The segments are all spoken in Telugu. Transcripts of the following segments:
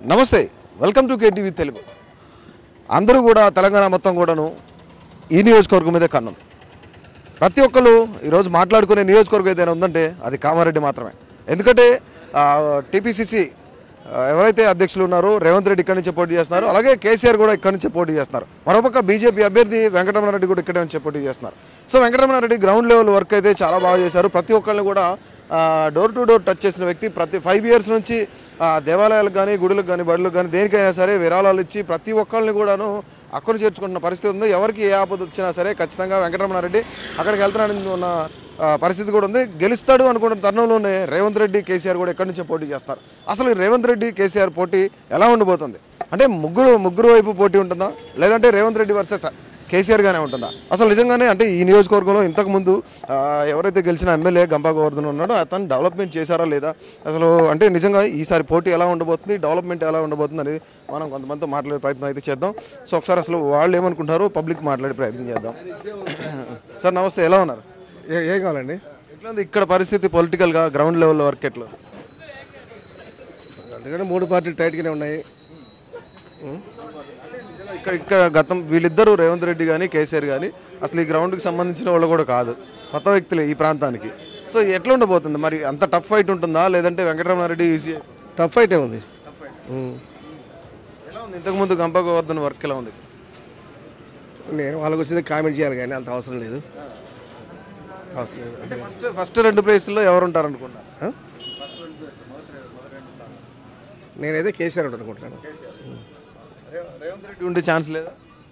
నమస్తే వెల్కమ్ టు కేటీవీ తెలుగు అందరూ కూడా తెలంగాణ మొత్తం కూడాను ఈ నియోజకవర్గం మీదే కన్నం ప్రతి ఒక్కరు ఈరోజు మాట్లాడుకునే నియోజకవర్గం ఏదైనా ఉందంటే అది కామారెడ్డి మాత్రమే ఎందుకంటే టీపీసీసీ ఎవరైతే అధ్యక్షులు ఉన్నారో రేవంత్ రెడ్డి ఇక్కడి నుంచే పోటీ చేస్తున్నారు అలాగే కేసీఆర్ కూడా ఇక్కడి నుంచే పోటీ చేస్తున్నారు మరోపక్క బీజేపీ అభ్యర్థి వెంకటరమణారెడ్డి కూడా ఇక్కడి నుంచే పోటీ చేస్తున్నారు so Venkataramanareddy ground level work అయితే చాలా బాగా చేశారు ప్రతి ఒక్కరిని కూడా డోర్ టు డోర్ టచ్ చేసిన వ్యక్తి ప్రతి ఫైవ్ ఇయర్స్ నుంచి ఆ, దేవాలయాలకు కానీ గుడులకు కానీ బడులకు కానీ దేనికైనా సరే విరాళాలు ఇచ్చి ప్రతి ఒక్కరిని కూడాను అక్కను చేర్చుకుంటున్న పరిస్థితి ఉంది ఎవరికి ఏ ఆపద వచ్చినా సరే ఖచ్చితంగా వెంకటరమణారెడ్డి అక్కడికి వెళ్తానని ఉన్న ఆ, పరిస్థితి కూడా ఉంది గెలుస్తాడు అనుకున్న తరుణంలోనే రేవంత్ రెడ్డి కేసీఆర్ కూడా ఎక్కడి నుంచో పోటీ చేస్తారు అసలు ఈ రేవంత్ రెడ్డి కేసీఆర్ పోటీ ఎలా ఉండబోతుంది అంటే ముగ్గురు ముగ్గురు వైపు పోటీ ఉంటుందా లేదంటే రేవంత్ రెడ్డి వర్సెస్ కేసీఆర్ గానే ఉంటుందా అసలు నిజంగానే అంటే ఈ నియోజకవర్గంలో ఇంతకుముందు ఆ, ఎవరైతే గెలిచిన ఎమ్మెల్యే గంపా గోవర్ధన్ ఉన్నాడో అతను డెవలప్మెంట్ చేశారా లేదా అసలు అంటే నిజంగా ఈసారి పోటీ ఎలా ఉండబోతుంది డెవలప్మెంట్ ఎలా ఉండబోతుంది అనేది మనం కొంతమందితో మాట్లాడే ప్రయత్నం అయితే చేద్దాం సో ఒకసారి అసలు వాళ్ళు ఏమనుకుంటారో పబ్లిక్ మాట్లాడే ప్రయత్నం చేద్దాం సార్ నమస్తే ఎలా ఉన్నారు ఏ ఏం కావాలండి ఎట్లా ఉంది ఇక్కడ పరిస్థితి పొలిటికల్గా గ్రౌండ్ లెవెల్ వర్క్ ఎట్లా ఉంది? అందుకని మూడు పార్టీలు టైట్గానే ఉన్నాయి ఉం? నిజంగా ఇక్కడ ఇక్కడ గతం వీళ్ళిద్దరూ రేవంత్ రెడ్డి కానీ కేసీఆర్ కానీ అసలు ఈ గ్రౌండ్కి సంబంధించిన వాళ్ళు కూడా కాదు కొత్త వ్యక్తులే ఈ ప్రాంతానికి సో ఎట్లా ఉండబోతుంది మరి అంత టఫ్ ఫైట్ ఉంటుందా లేదంటే వెంకటరమణారెడ్డి ఈజీ టఫ్ అయితే ఉంది ఉం. ఎలా ఉంది ఇంతకుముందు గంప గోవర్ధన్ వర్క్ ఎలా ఉంది నేను వాళ్ళకి వచ్చింది కామెంట్ చేయాలి కానీ అంత అవసరం లేదు అవసరం లేదు అంటే ఫస్ట్ ఫస్ట్ రెండు ప్లేస్లో ఎవరు ఉంటారు అనుకున్నా ఆ? నేనైతే కేసీఆర్ ఉంటాను అనుకుంటున్నాను రేవంత్ రెడ్డి ఉండే ఛాన్స్ లేదా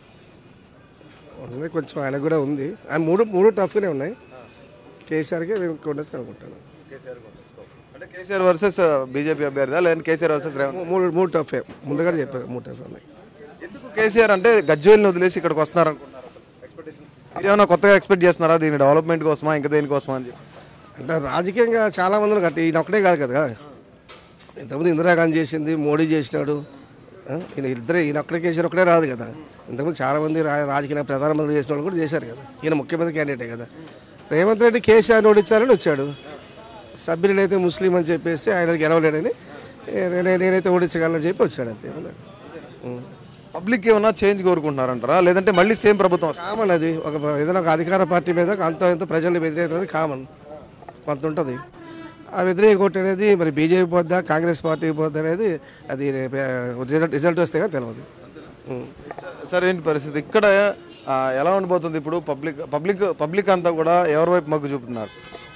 ఉంది కొంచెం ఆయన కూడా ఉంది ఆ మూడు మూడు టఫ్గానే ఉన్నాయి కేసీఆర్కే ఉండొచ్చు అనుకుంటాను అంటే కేసీఆర్ వర్సెస్ బీజేపీ అభ్యర్థి లేదంటే కేసీఆర్ వర్సెస్ రేవంత్ మూ- మూడు మూడు టఫే ముందుగా చెప్పారు మూడు టఫ్ ఉన్నాయి ఎందుకు కేసీఆర్ అంటే గజ్వేల్ని వదిలేసి ఇక్కడికి వస్తున్నారు అనుకున్నారు ఎక్స్పెక్టేషన్ మీరు ఏమైనా కొత్తగా ఎక్స్పెక్ట్ చేస్తున్నారా దీని డెవలప్మెంట్ కోసమా ఇంకా దేనికోసమా అని చెప్పి అంటే రాజకీయంగా చాలా మందిని కట్టి ఈయన ఒక్కడే కాదు కదా ఇంతకుముందు ఇందిరాగాంధీ చేసింది మోడీ చేసినాడు ఆ? ఈయన ఇద్దరే ఈయన ఒక్కడే కేసీఆర్ ఒక్కడే రాదు కదా ఇంతకుముందు చాలా మంది రా- రాజకీయ ప్రధానమంత్రి చేసిన వాళ్ళు కూడా చేశారు కదా ఈయన ముఖ్యమంత్రి క్యాండిడేటే కదా రేవంత్ రెడ్డి కేసీఆర్ ఓడించాలని వచ్చాడు సభ్యులు అయితే ముస్లిం అని చెప్పేసి ఆయన గెలవలేడని ఏ- నే- నేనైతే ఓడించగలనని చెప్పి వచ్చాడు అంతే ఉం. పబ్లిక్ ఏమన్నా చేంజ్ కోరుకుంటున్నారంటారా లేదంటే మళ్ళీ సేమ్ ప్రభుత్వం వస్తుందా? కామన్ అది ఒక ఏదైనా ఒక అధికార పార్టీ మీద అంత ఇంత ప్రజల్ని వ్యతిరేకత కామన్ కొంత ఉంటుంది ఆ వ్యతిరేక ఓటు అనేది మరి బీజేపీ పోద్దా కాంగ్రెస్ పార్టీకి పోద్దా అనేది అది రేపు, ఆ, రిజల్ట్ రిజల్ట్ వస్తే కానీ తెలియదు ఉం. సరే ఏంటి పరిస్థితి ఇక్కడ ఆ, ఎలా ఉండబోతుంది ఇప్పుడు పబ్లిక్ పబ్లిక్ పబ్లిక్ అంతా కూడా ఎవరి వైపు మొగ్గు చూపుతున్నారు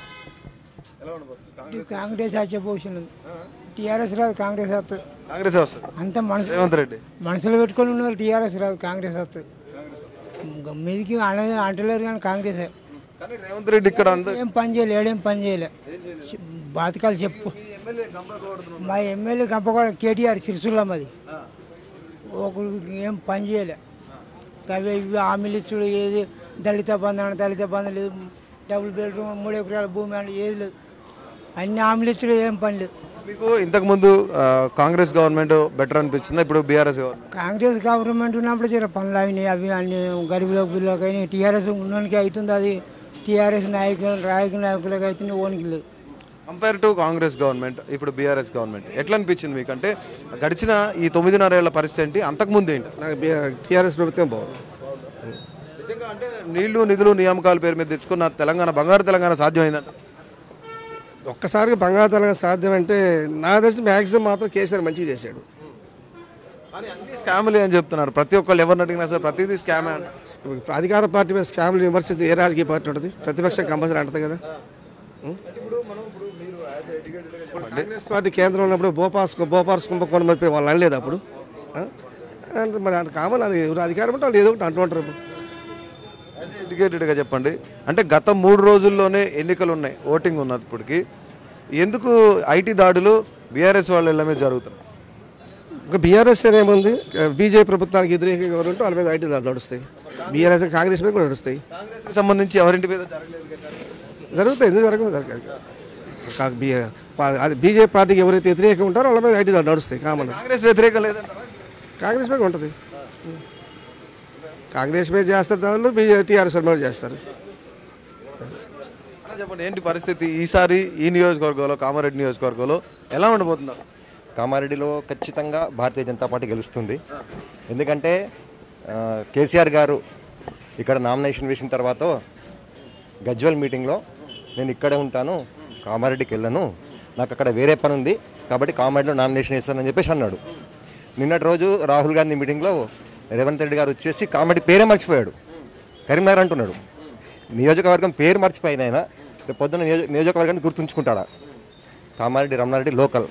ఎలా ఉండబోతుంది ఇది కాంగ్రెస్ వచ్చే పొజిషన్ ఉంది టీఆర్ఎస్ రాదు కాంగ్రెస్ వస్తుంది కాంగ్రెస్ వస్తుంది అంత మనసు రేవంత్ రెడ్డి మనసులో పెట్టుకొని ఉన్నారు టీఆర్ఎస్ రాదు కాంగ్రెస్ వస్తుంది మీదికి అన అంటలేరు కానీ కాంగ్రెస్ కానీ రేవంత్ రెడ్డి ఇక్కడ అందరు ఏం పని చేయలే ఏడేం పని చేయలే బాతకాలు చెప్పు మా ఎమ్మెల్యే కంపకోవడం కేటీఆర్ సిరిసుల్లా మాది ఒకరు ఏం పని చేయలే అవి ఇవి హామీలు ఇచ్చుడు ఏది దళిత బంధు అంటే దళిత బంధు లేదు డబుల్ బెడ్రూమ్ మూడు ఎకరాల భూమి అంటే ఏది లేదు అన్ని హామీలు ఇచ్చుడు ఏం పని లేదు మీకు ఇంతకుముందు ఆ, కాంగ్రెస్ గవర్నమెంట్ బెటర్ అనిపించిందా ఇప్పుడు బీఆర్ఎస్ గవర్నమెంట్ కాంగ్రెస్ గవర్నమెంట్ ఉన్నప్పుడు జర పనులు అయినాయి అవి అన్ని గరీబులకు పిల్లలకి అయినాయి టీఆర్ఎస్ ఉన్నోనికి అవుతుంది అది టీఆర్ఎస్ నాయకులు రాజకీయ నాయకులకు అవుతుంది ఓనికి లేదు కంపేర్ టు కాంగ్రెస్ గవర్నమెంట్ ఇప్పుడు బీఆర్ఎస్ గవర్నమెంట్ ఎట్లా అనిపించింది మీకు అంటే గడిచిన ఈ తొమ్మిదిన్నర ఏళ్ల పరిస్థితి ఏంటి అంతకుముందు ఏంటి నాకు టీఆర్ఎస్ ప్రభుత్వం బాగుంది నిజంగా అంటే నీళ్లు నిధులు నియామకాల పేరు మీద తెచ్చుకున్న తెలంగాణ బంగారు తెలంగాణ సాధ్యమైందంట ఒక్కసారిగా బంగారు తెలంగాణ సాధ్యం అంటే నా తెలిసి మ్యాక్సిమం మాత్రం కేసీఆర్ మంచిగా చేశాడు కానీ అన్ని స్కాములే అని చెప్తున్నారు ప్రతి ఒక్కళ్ళు ఎవరిని అడిగినా సరే ప్రతిదీ స్కామే అంట ఇప్పుడు అధికార పార్టీ మీద స్కామ్లు విమర్శించి ఏ రాజకీయ పార్టీ ఉంటుంది ప్రతిపక్షం కంపల్సరీ అంటది కదా ఉం? కాంగ్రెస్ పార్టీ కేంద్రంలో ఉన్నప్పుడు భోపాస్ భోపాల్స్ కుంభకోణం మరి వాళ్ళు అనలేదు అప్పుడు ఆ? అంటే మరి అది కామన్ అది ఎవరు అధికారం ఉంటే వాళ్ళు ఏదో ఒకటి అంటూ ఉంటారు ఇప్పుడు. ఎడ్యుకేటెడ్గా చెప్పండి అంటే గత మూడు రోజుల్లోనే ఎన్నికలు ఉన్నాయి ఓటింగ్ ఉన్నది ఇప్పటికి ఎందుకు ఐటీ దాడులు బీఆర్ఎస్ వాళ్ళ ఇళ్ళ మీద జరుగుతున్నాయి ఇంకా బీఆర్ఎస్ ఏముంది బీజేపీ ప్రభుత్వానికి వ్యతిరేకంగా ఎవరు ఉంటే వాళ్ళ మీద ఐటీ దాడులు నడుస్తాయి బీఆర్ఎస్ కాంగ్రెస్ మీద కూడా నడుస్తాయి కాంగ్రెస్కి సంబంధించి ఎవరింటి మీద జరగలేదు కదా. జరుగుతాయి ఎందుకు జరగదు జరగదు కా- బీ- పా- అది బీజేపీ పార్టీకి ఎవరైతే వ్యతిరేకంగా ఉంటారో వాళ్ళ మీద ఐటీ దాడులు నడుస్తాయి కామన్ కాంగ్రెస్ వ్యతిరేకం లేదంటారా కాంగ్రెస్ మీద ఉంటుంది కాంగ్రెస్ మీద చేస్తారు దానిలో బీజే టీఆర్ఎస్ మీద చేస్తారు అలా చెప్పండి ఏంటి పరిస్థితి ఈసారి ఈ నియోజకవర్గంలో కామారెడ్డి నియోజకవర్గంలో ఎలా ఉండబోతున్నారు కామారెడ్డిలో ఖచ్చితంగా భారతీయ జనతా పార్టీ గెలుస్తుంది ఎందుకంటే ఆ, కేసీఆర్ గారు ఇక్కడ నామినేషన్ వేసిన తర్వాత గజ్వల్ మీటింగ్లో నేను ఇక్కడే ఉంటాను కామారెడ్డికి వెళ్ళను నాకు అక్కడ వేరే పని ఉంది కాబట్టి కామారెడ్డిలో నామినేషన్ వేస్తానని చెప్పేసి అన్నాడు నిన్నటి రోజు రాహుల్ గాంధీ మీటింగ్లో రేవంత్ రెడ్డి గారు వచ్చేసి కామారెడ్డి పేరే మర్చిపోయాడు కరీంనగర్ అంటున్నాడు నియోజకవర్గం పేరు మర్చిపోయిన ఆయన రేపు పొద్దున్న నియోజక నియోజకవర్గాన్ని గుర్తుంచుకుంటాడా కామారెడ్డి రమణారెడ్డి లోకల్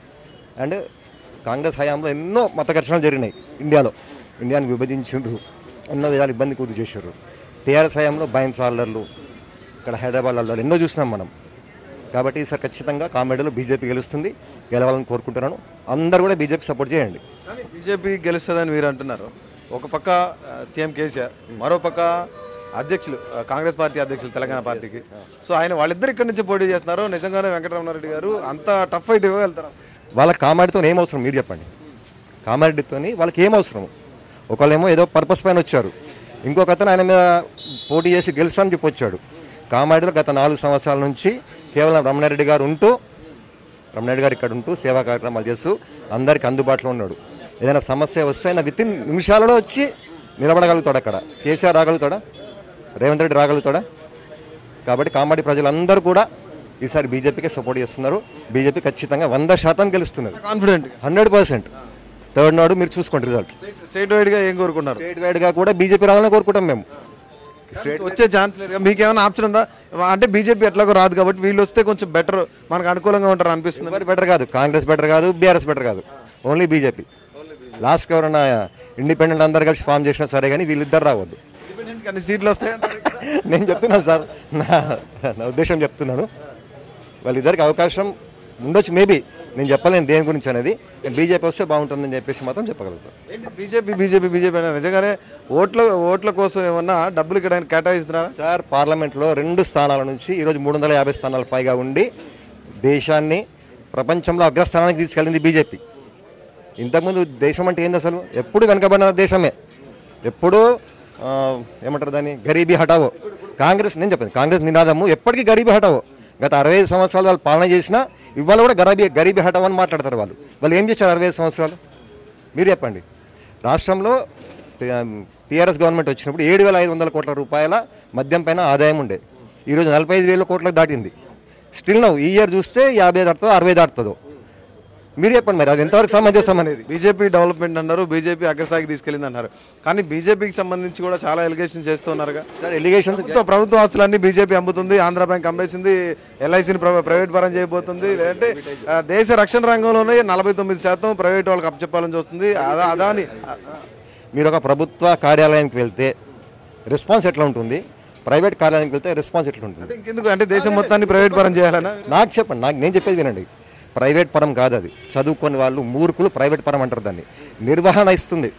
అండ్ కాంగ్రెస్ హయాంలో ఎన్నో మత ఘర్షణలు జరిగినాయి ఇండియాలో ఇండియాని విభజించారు ఎన్నో విధాలు ఇబ్బంది కూతురు చేశారు టీఆర్ఎస్ హయాంలో బైన్స్ అల్లర్లు ఇక్కడ హైదరాబాద్ అల్లర్లు ఎన్నో చూసినాం మనం కాబట్టి ఈసారి ఖచ్చితంగా కామెడీలో బీజేపీ గెలుస్తుంది గెలవాలని కోరుకుంటున్నాను అందరూ కూడా బీజేపీ సపోర్ట్ చేయండి కానీ బీజేపీ గెలుస్తుందని మీరు అంటున్నారు ఒక పక్క ఆ, సీఎం కేసీఆర్ మరో పక్క అధ్యక్షులు ఆ, కాంగ్రెస్ పార్టీ అధ్యక్షులు తెలంగాణ పార్టీకి సో ఆయన వాళ్ళిద్దరు ఇక్కడి నుంచి పోటీ చేస్తున్నారు నిజంగానే వెంకటరమణారెడ్డి గారు అంత టఫ్ ఫైట్ ఇవ్వగలుగుతారు వాళ్ళ కామారెడ్డితో ఏం అవసరం మీరు చెప్పండి కామారెడ్డితోని వాళ్ళకి ఏం అవసరం ఒకళ్ళేమో ఏదో పర్పస్ పైన వచ్చారు ఇంకొక అతను ఆయన మీద పోటీ చేసి గెలుస్తానని చెప్పి వచ్చాడు కామారెడ్డిలో గత నాలుగు సంవత్సరాల నుంచి కేవలం రమణారెడ్డి గారు ఉంటూ రమణారెడ్డి గారు ఇక్కడ ఉంటూ సేవా కార్యక్రమాలు చేస్తూ అందరికి అందుబాటులో ఉన్నాడు ఏదైనా సమస్య వస్తే ఆయన విత్ ఇన్ నిమిషాలలో వచ్చి నిలబడగలుగుతాడు అక్కడ కేసీఆర్ రాగలుగుతాడా రేవంత్ రెడ్డి రాగలుగుతాడా కాబట్టి కామారెడ్డి ప్రజలందరూ కూడా ఈసారి బీజేపీకి సపోర్ట్ చేస్తున్నారు బీజేపీ ఖచ్చితంగా వంద శాతం గెలుస్తున్నది కాన్ఫిడెంట్ హండ్రెడ్ పర్సెంట్ థర్డ్ నాడు మీరు చూసుకోండి రిజల్ట్ స్టేట్ వైడ్గా ఏం కోరుకుంటున్నారు స్టేట్ వైడ్గా కూడా బీజేపీ రావాలని కోరుకుంటాం మేము స్టేట్ వచ్చే ఛాన్స్ లేదు మీకేమైనా ఆప్షన్ ఉందా అంటే బీజేపీ ఎట్లాగో రాదు కాబట్టి వీళ్ళు వస్తే కొంచెం బెటర్ మనకు అనుకూలంగా ఉంటారు అనిపిస్తుంది ఎవరు బెటర్ కాదు కాంగ్రెస్ బెటర్ కాదు బీఆర్ఎస్ బెటర్ కాదు ఓన్లీ బీజేపీ లాస్ట్కి ఎవరైనా ఇండిపెండెంట్ అందరు కలిసి ఫామ్ చేసినా సరే కానీ వీళ్ళిద్దరు రావద్దు ఇండిపెండెంట్ కానీ సీట్లు వస్తాయంటారు ఇక్కడ? నేను చెప్తున్నాను సార్ నా నా ఉద్దేశం చెప్తున్నాను వాళ్ళిద్దరికి అవకాశం ఉండొచ్చు మేబీ నేను చెప్పలేను దేని గురించి అనేది బీజేపీ వస్తే బాగుంటుందని చెప్పేసి మాత్రం చెప్పగలుగుతాను ఏంటి బీజేపీ బీజేపీ బీజేపీ అనే నిజంగానే ఓట్ల ఓట్ల కోసం ఏమన్నా డబ్బులు ఇక్కడ ఆయన కేటాయిస్తున్నారా సార్ పార్లమెంట్లో రెండు స్థానాల నుంచి ఈరోజు మూడు వందల యాభై స్థానాల పైగా ఉండి దేశాన్ని ప్రపంచంలో అగ్రస్థానానికి తీసుకెళ్ళింది బీజేపీ ఇంతకుముందు దేశం అంటే ఏంది అసలు ఎప్పుడు వెనకబడిన దేశమే ఎప్పుడు ఆ, ఏమంటారు దాన్ని గరీబీ హటావో కాంగ్రెస్ నేను చెప్పాను కాంగ్రెస్ నినాదము ఎప్పటికీ గరీబీ హటావో గత అరవై ఐదు సంవత్సరాలు వాళ్ళు పాలన చేసినా ఇవాళ కూడా గరీబీ గరీబీ హటావో అని మాట్లాడతారు వాళ్ళు వాళ్ళు ఏం చేశారు అరవై ఐదు సంవత్సరాలు మీరు చెప్పండి రాష్ట్రంలో టీఆర్ఎస్ గవర్నమెంట్ వచ్చినప్పుడు ఏడు వేల ఐదు వందల కోట్ల రూపాయల మద్యం పైన ఆదాయం ఉండే ఈరోజు నలభై ఐదు వేల కోట్లకు దాటింది స్టిల్ నవ్వు ఈ ఇయర్ చూస్తే యాభై దాటుతుందో అరవై దాటుతుందో మీరు చెప్పండి మరి అది ఎంతవరకు సమంజసం అనేది బీజేపీ డెవలప్మెంట్ అన్నారు బీజేపీ అగ్రస్థాయికి తీసుకెళ్ళింది అన్నారు కానీ బీజేపీకి సంబంధించి కూడా చాలా ఎలిగేషన్ చేస్తున్నారుగా సార్ ఎలిగేషన్స్ ప్రభుత్వ ప్రభుత్వ ఆస్తులన్నీ బీజేపీ అమ్ముతుంది ఆంధ్ర బ్యాంక్ అమ్మేసింది ఎల్ఐసిని ప్రైవేట్ పరం చేయబోతుంది లేదంటే ఆ, దేశ రక్షణ రంగంలోనే నలభై తొమ్మిది శాతం ప్రైవేట్ వాళ్ళకి అప్పచెప్పాలని చూస్తుంది అదా అదాని మీరు ఒక ప్రభుత్వ కార్యాలయానికి వెళ్తే రెస్పాన్స్ ఎట్లా ఉంటుంది ప్రైవేట్ కార్యాలయానికి వెళ్తే రెస్పాన్స్ ఎట్లా ఉంటుంది అంటే ఇంకెందుకు అంటే దేశం మొత్తాన్ని ప్రైవేట్ పరం చేయాలన్నా నాకు చెప్పండి నాకు నేను చెప్పేది వినండి ప్రైవేట్ పరం కాదు అది చదువుకొని వాళ్ళు మూర్ఖులు ప్రైవేట్ పరం అంటారు దాన్ని నిర్వహణ ఇస్తుంది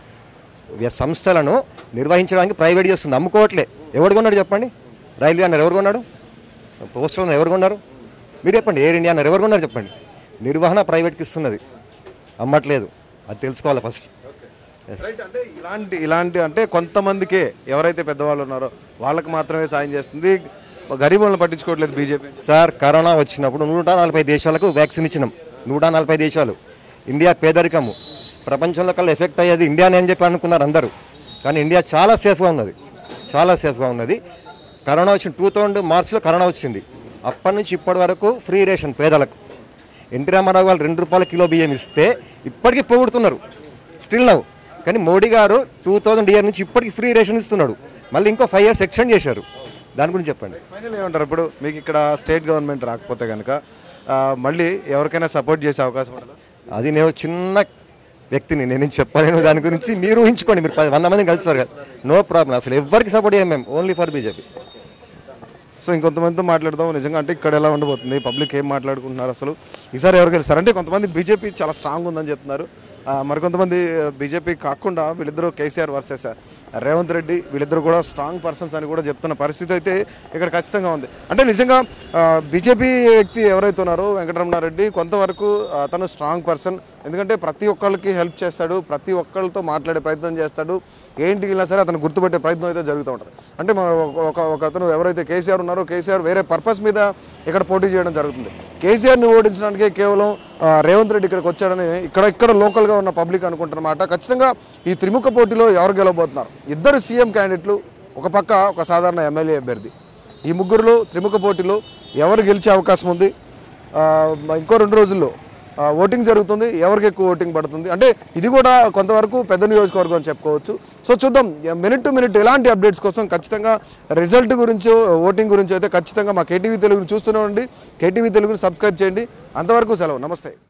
వ్య- సంస్థలను నిర్వహించడానికి ప్రైవేట్ చేస్తుంది అమ్ముకోవట్లే ఎవడు కొన్నాడు చెప్పండి రైల్వే అన్నారు ఎవరు కొన్నాడు పోస్టల్ అన్నారు ఎవరు కొన్నారు మీరు చెప్పండి ఎయిర్ ఇండియా అన్నారు ఎవరు కొన్నారు చెప్పండి నిర్వహణ ప్రైవేట్కి ఇస్తున్నది అమ్మట్లేదు అది తెలుసుకోవాలి ఫస్ట్ రైట్ అంటే ఇలాంటి ఇలాంటి అంటే కొంతమందికే ఎవరైతే పెద్దవాళ్ళు ఉన్నారో వాళ్ళకి మాత్రమే సాయం చేస్తుంది గరీబులను పట్టించుకోవట్లేదు బీజేపీ సార్ కరోనా వచ్చినప్పుడు నూట నలభై దేశాలకు వ్యాక్సిన్ ఇచ్చినాం నూట నలభై దేశాలు ఇండియా పేదరికము ప్రపంచంలో కల్లా ఎఫెక్ట్ అయ్యేది ఇండియానే అని చెప్పి అనుకున్నారు అందరూ కానీ ఇండియా చాలా సేఫ్గా ఉన్నది చాలా సేఫ్గా ఉన్నది కరోనా వచ్చిన టూ థౌజండ్ మార్చ్లో కరోనా వచ్చింది అప్పటి నుంచి ఇప్పటి వరకు ఫ్రీ రేషన్ పేదలకు ఎన్టీ రామారావు వాళ్ళు రెండు రూపాయల కిలో బియ్యం ఇస్తే ఇప్పటికీ పొగుడుతున్నారు స్టిల్ నవ్వు కానీ మోడీ గారు టూ థౌజండ్ ఇయర్ నుంచి ఇప్పటికీ ఫ్రీ రేషన్ ఇస్తున్నాడు మళ్ళీ ఇంకో ఫైవ్ ఇయర్స్ ఎక్స్టెండ్ చేశారు దాని గురించి చెప్పండి ఫైనల్ ఏమంటారు ఇప్పుడు మీకు ఇక్కడ స్టేట్ గవర్నమెంట్ రాకపోతే కనుక ఆ, మళ్ళీ ఎవరికైనా సపోర్ట్ చేసే అవకాశం ఉండదు అది నేను చిన్న వ్యక్తిని నేను చెప్పలేను దాని గురించి మీరు ఊహించుకోండి మీరు పది వంద మందిని కలుస్తారు కదా నో ప్రాబ్లం అసలు ఎవరికి సపోర్ట్ చేయం మేము ఓన్లీ ఫర్ బీజేపీ సో ఇంకొంతమందితో మాట్లాడదాం నిజంగా అంటే ఇక్కడ ఎలా ఉండబోతుంది పబ్లిక్ ఏం మాట్లాడుకుంటున్నారు అసలు ఈసారి ఎవరు గెలుస్తారు అంటే కొంతమంది బీజేపీ చాలా స్ట్రాంగ్ ఉందని చెప్తున్నారు ఆ, మరికొంతమంది బీజేపీ కాకుండా వీళ్ళిద్దరూ కేసీఆర్ వర్సెస్ రేవంత్ రెడ్డి వీళ్ళిద్దరు కూడా స్ట్రాంగ్ పర్సన్స్ అని కూడా చెప్తున్న పరిస్థితి అయితే ఇక్కడ ఖచ్చితంగా ఉంది అంటే నిజంగా బీజేపీ వ్యక్తి ఎవరైతే ఉన్నారో వెంకటరమణారెడ్డి కొంతవరకు అతను స్ట్రాంగ్ పర్సన్ ఎందుకంటే ప్రతి ఒక్కళ్ళకి హెల్ప్ చేస్తాడు ప్రతి ఒక్కళ్ళతో మాట్లాడే ప్రయత్నం చేస్తాడు ఏంటి ఇలా సరే అతను గుర్తుపెట్టే ప్రయత్నం అయితే జరుగుతూ ఉంటుంది అంటే మన ఒక- ఒక ఒక అతను ఎవరైతే కేసీఆర్ ఉన్నారో కేసీఆర్ వేరే పర్పస్ మీద ఇక్కడ పోటీ చేయడం జరుగుతుంది కేసీఆర్ని ఓడించడానికి కేవలం ఆ, రేవంత్ రెడ్డి ఇక్కడికి వచ్చాడని ఇక్కడ ఇక్కడ లోకల్గా ఉన్న పబ్లిక్ అనుకుంటున్నమాట ఖచ్చితంగా ఈ త్రిముఖ పోటీలో ఎవరు గెలవబోతున్నారు ఇద్దరు సీఎం క్యాండిడేట్లు ఒక పక్క ఒక సాధారణ ఎమ్మెల్యే అభ్యర్థి ఈ ముగ్గురులో త్రిముఖ పోటీలో ఎవరు గెలిచే అవకాశం ఉంది ఆ, ఇంకో రెండు రోజుల్లో ఆ, ఓటింగ్ జరుగుతుంది ఎవరికి ఎక్కువ ఓటింగ్ పడుతుంది అంటే ఇది కూడా కొంతవరకు పెద్ద నియోజకవర్గం అని చెప్పుకోవచ్చు సో చూద్దాం మినిట్ టు మినిట్ ఎలాంటి అప్డేట్స్ కోసం ఖచ్చితంగా రిజల్ట్ గురించి ఓటింగ్ గురించి అయితే ఖచ్చితంగా మా కేటీవీ తెలుగుని చూస్తూనే ఉండండి కేటీవీ తెలుగుని సబ్స్క్రైబ్ చేయండి అంతవరకు సెలవు నమస్తే